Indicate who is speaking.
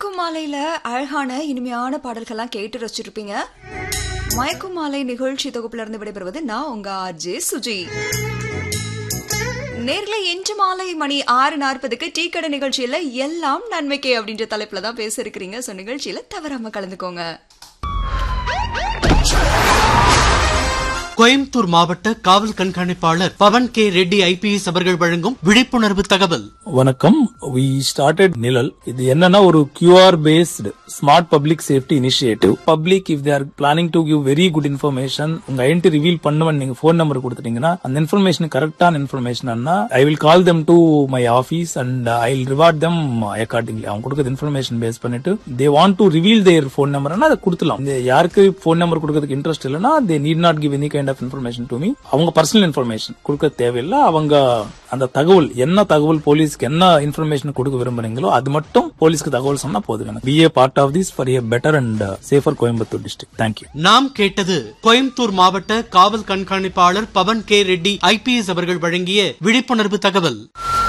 Speaker 1: மயக்கும் மாலையில அழகான இனிமையான பாடல்கள்லாம் கேட்டு ரசிச்சிருப்பீங்க மயக்கும் மாலை நிகழ்ச்சி தொகுப்புல இருந்து விடைபெறுவது நான் உங்க ஆர்ஜே சுஜி நேர்ல இன்று மாலை மணி ஆறு நாற்பதுக்கு டீ கடை நிகழ்ச்சியில எல்லாம் நன்மைக்கே அப்படின்ற தலைப்புல தான் பேச இருக்கிறீங்க ஸோ நிகழ்ச்சியில தவறாம கலந்துக்கோங்க
Speaker 2: கோயம்புத்தூர் மாவட்ட காவல் கண்காணிப்பாளர் பவன் கே ரெட்டி ஐபிஎஸ் அவர்கள் வழங்கும் விழிப்புணர்வு தகவல்
Speaker 3: வணக்கம் வி ஸ்டார்டட் நிழல் இது என்னன்னா ஒரு QR based smart public safety initiative public if they're planning to give very good information உங்க ஐடென்டி ரிவீல் பண்ணுவன் நீங்க ஃபோன் நம்பர் கொடுத்துட்டீங்கன்னா அந்த இன்ஃபர்மேஷன் கரெக்டான information I will call them to my office and I will reward them accordingly அவங்க கொடுக்குற information base பண்ணிட்டு they want to reveal their phone நம்பர்னா அதை கொடுத்துலாம் இந்த யாருக்கு ஃபோன் நம்பர் கொடுக்கறதுக்கு இன்ட்ரெஸ்ட் இல்லைன்னா they need not give any kind of information to me அவங்க பர்சனல் இன்ஃபர்மேஷன் கொடுக்க தேவையில்லை அவங்க அந்த தகவல் என்ன தகவல் போலீஸ்க்கு என்ன இன்ஃபர்மேஷன் கொடுக்க விரும்புறீங்களோ அது மட்டும் போலீஸ்க்கு தகவல் சொன்னா போதும் எனக்கு be a part of this for a better and safer Coimbatore district thank you
Speaker 2: நாம் கேட்டது கோயம்புத்தூர் மாவட்ட காவல் கண்காணிப்பாளர் பவன் கே ரெட்டி ஐபிஎஸ் அவர்கள் வழங்கிய விழிப்புணர்வு தகவல்